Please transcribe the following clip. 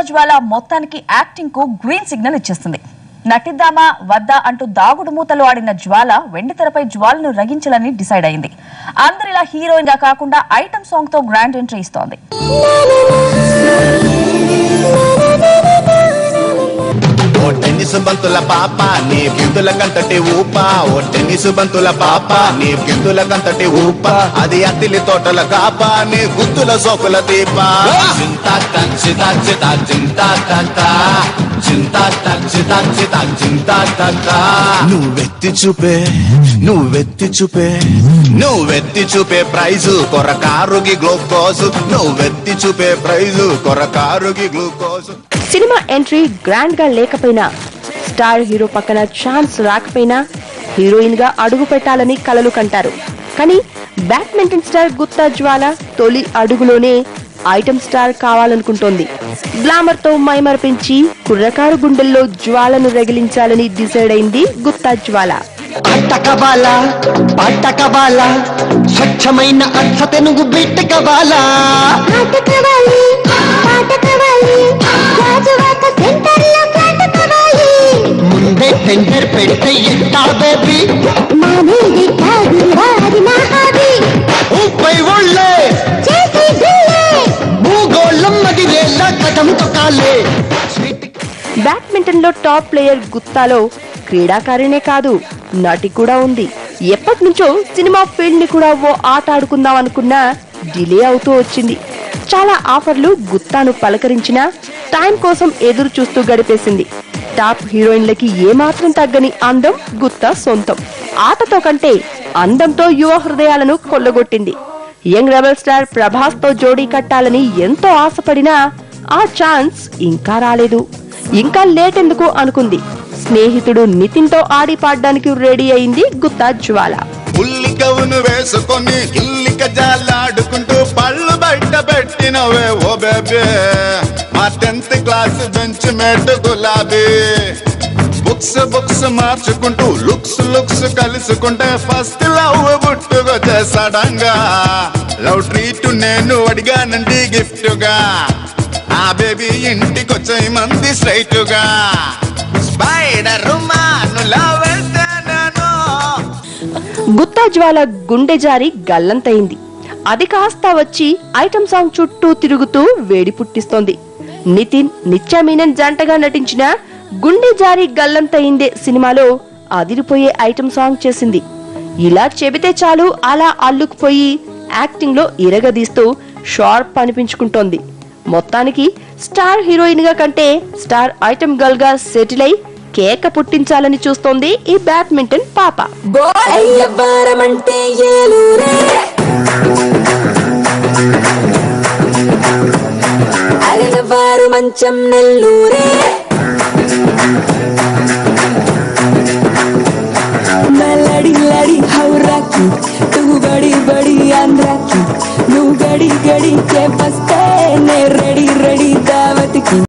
జ్వాల మొత్తానికి యాక్టింగ్ కు green signal ఇచ్చేస్తుంది నటిద్దామా వద్దా అంటూ దాగుడు మూతలు ఆడిన జ్వాల వెండితెరపై జ్వాలను రగించాలని డిసైడ్ అయింది అందరిలా హీరోయిన్ గా కాకుండా ఐటమ్ సాంగ్ తో గ్రాండ్ ఎంట్రీ ఇస్తోంది ఓ టెన్నిస్ బంతుల పాప నీ బిందుల కంతటి ఊప ఓ టెన్నిస్ బంతుల పాప నీ బిందుల కంతటి ఊప అది అతిలి తోటల కాప నీ గుత్తుల సోకుల దీప చింతా టక్ చితా చితా చింతా టక్ చింతా టక్ చితా చితా చింతా టక్ నువ్వెత్తి చూపే నువ్వెత్తి చూపే నువ్వెత్తి చూపే ప్రైజు కొరకారుగి గ్లూకోజ్ నువ్వెత్తి చూపే ప్రైజు కొరకారుగి గ్లూకోజ్ సినిమా ఎంట్రీ గ్రాండ్ గా లేకపోయినా స్టార్ హీరో పక్కన ఛాన్స్ రాకపోయినా హీరోయిన్ గా అడుగు పెట్టాలని కలలు కంటారు కానీ బ్యాడ్మింటన్ స్టార్ గుత్తా జ్వాల తొలి అడుగులోనే ఐటమ్ స్టార్ కావాలనుకుంటోంది గ్లామర్ తో మైమర్పించి కుర్రకారు గుండెల్లో జ్వాలను రగిలించాలని డిసైడ్ అయింది గుత్తా జ్వాల అట్టకబాల పట్టకబాల స్వచ్ఛమైన అర్థ తెనుగు బిట్టకబాల ఆట కావాలి పాట కావాలి రాజువాక సెంటర్లో పాట కావాలి ముందే టెండర్ పెడితే ఎట్టా బేబీ నా మీది కాదు వారి నా హాబీ ఊపై ఒళ్ళే చేసి దిల్లే భూగోళం మదిరేలా కథం తొక్కాలే స్వీట్ బ్యాడ్మింటన్ లో టాప్ ప్లేయర్ గుత్తాలో క్రీడాకారినే కాదు నటి కూడా ఉంది ఎప్పటి నుంచో సినిమా ఫీల్డ్ ని కూడా ఓ ఆట ఆడుకుందాం అనుకున్నా డిలే అవుతూ వచ్చింది చాలా ఆఫర్లు గుత్తాను పలకరించినా టైం కోసం ఎదురు చూస్తూ గడిపేసింది టాప్ హీరోయిన్లకి ఏమాత్రం తగ్గని అందం గుత్తా సొంతం ఆటతో కంటే అందంతో యువ హృదయాలను కొల్లగొట్టింది యంగ్ రెబల్ స్టార్ ప్రభాస్ తో జోడీ కట్టాలని ఎంతో ఆశపడినా ఆ ఛాన్స్ ఇంకా రాలేదు ఇంకా లేట్ ఎందుకు అనుకుంది స్నేహితుడు నితిన్ తో ఆడి పాడడానికి రెడీ అయింది గుత్తా జ్వాల ఉల్లి కవును వేసుకొని ఇల్లిక జాలాడుకుంటూ పళ్ళు బయట పెట్టినవే ఓ బేబే మా టెన్త్ క్లాస్ బెంచ్ మేట్ గులాబీ బుక్స్ బుక్స్ మార్చుకుంటూ లుక్స్ లుక్స్ కలుసుకుంటే ఫస్ట్ లవ్ బుట్టుగా సడంగా లవ్ ట్రీట్ నేను అడిగానండి గిఫ్ట్ గా ఆ బేబీ ఇంటికొచ్చే మంది స్ట్రైట్ గా స్పైడర్ మానులా వెళ్తే నేను గుత్తా జ్వాల గుండె జారి గల్లంతైంది అది కాస్త వచ్చి ఐటమ్ సాంగ్ చుట్టూ తిరుగుతూ వేడి పుట్టిస్తోంది నితిన్ నిత్యా మీనన్ జంటగా నటించిన గుండె జారి గల్లంతయిందే సినిమాలో అదిరిపోయే ఐటమ్ సాంగ్ చేసింది ఇలా చెబితే చాలు అలా అల్లుకుపోయి యాక్టింగ్ లో ఇరగదీస్తూ షార్ప్ అనిపించుకుంటోంది మొత్తానికి స్టార్ హీరోయిన్ గా కంటే స్టార్ ఐటమ్ గర్ల్ గా సెటిల్ అయి కేక పుట్టించాలని చూస్తోంది ఈ బ్యాడ్మింటన్ పాప అయ్యవ్వారమంటే ఏలూరే అరినవారు మంచం నెల్లూరే నల్లడి లడి హౌరాకి నువ్వు బడి బడి ఆంధ్రాకి నువ్వు గడి గడి కే బస్తే నే రెడీ రెడీ